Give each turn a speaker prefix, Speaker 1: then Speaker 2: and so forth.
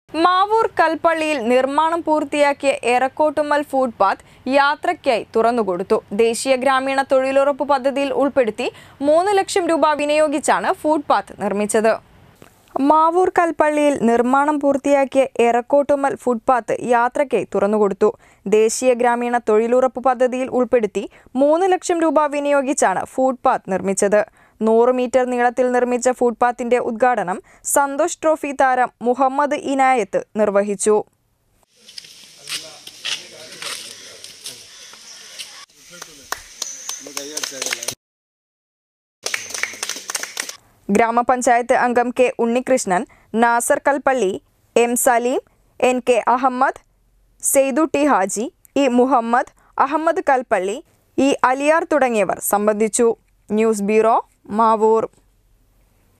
Speaker 1: മാവൂർ കൽപ്പള്ളിയിൽ നിർമ്മാണം പൂർത്തിയാക്കിയ എറക്കോട്ടുമ്മൽ food path യാത്രയ്ക്കായി തുറന്നുകൊടുത്തു ദേശീയ ഗ്രാമീണ തൊഴിലുറപ്പ് പദ്ധതിയിൽ ഉൾപ്പെടുത്തി മൂന്ന് ലക്ഷം രൂപ വിനിയോഗിച്ചാണ് ഫുഡ് പാത്ത് നിർമ്മിച്ചത് മാവൂർ കൽപ്പള്ളിയിൽ നിർമ്മാണം പൂർത്തിയാക്കിയ എറക്കോട്ടുമ്മൽ ഫുട്പാത്ത് യാത്രയ്ക്കായി തുറന്നുകൊടുത്തു ദേശീയ ഗ്രാമീണ തൊഴിലുറപ്പ് പദ്ധതിയിൽ ഉൾപ്പെടുത്തി മൂന്ന് ലക്ഷം രൂപ വിനിയോഗിച്ചാണ് ഫുട്പാത്ത് നിർമ്മിച്ചത് നൂറ് മീറ്റർ നീളത്തിൽ നിർമ്മിച്ച ഫുട്പാത്തിന്റെ ഉദ്ഘാടനം സന്തോഷ് ട്രോഫി താരം മുഹമ്മദ് ഇനായത്ത് നിർവഹിച്ചു ഗ്രാമപഞ്ചായത്ത് അംഗം K Unnikrishnan Nasar Kalpally M Saleem N K Ahammed Saidu T Haji E Muhammed Ahammed Kalpally E Aliyar തുടങ്ങിയവർ സംബന്ധിച്ചു ന്യൂസ് ബ്യൂറോ മാവൂർ